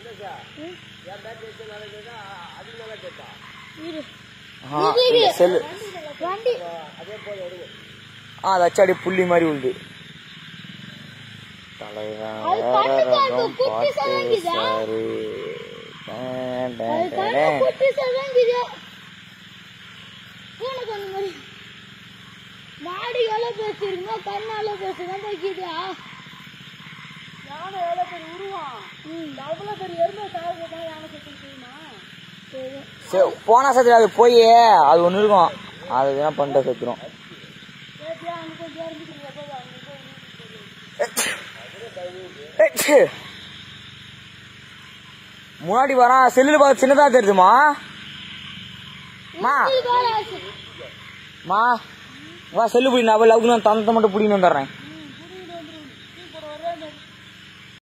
இரு ஆ, செல்லு வண்டி ஆ அது அச்சாடி புள்ளி மாதிரி உழுது தலைவன் அது கண்ணு வேற பார்க்க ரகம் குட்டி பாட்டு சலங்குதா? சாரு. டேன், டேன், அது டேன், கண்ணு டேன். குட்டி சொல்லுங்குது பூனை கண்ணு மாதிரி மாடு எவ்வளோ பேசிருங்க கண்ணு எவ்வளோ பேசுங்க தைக்குதா யானை எவ்வளோ பெரிய உருவம் அவ்வளோ பெரிய எருமை சாகுது தான் யானை செத்து தெரியுமா சரி, போனா சரி அது போய் அது ஒன்று இருக்கும் அது என்ன பண்ணிட்டு செத்துரும் ஏத்தியா அங்கே கொஞ்சம் இறங்கிட்டு போய் அங்கே போய் ஏச்சு. முன்னாடி வரான் செல்லுல பார்த்து சின்னதா தெரியுதுமா மா இது வேலை ஆச்சு. மா வா செல்லு பிடி நான் லவ்க்கு நான் தந்தத்தை மட்டும் பிடின்னு வந்துடுறேன்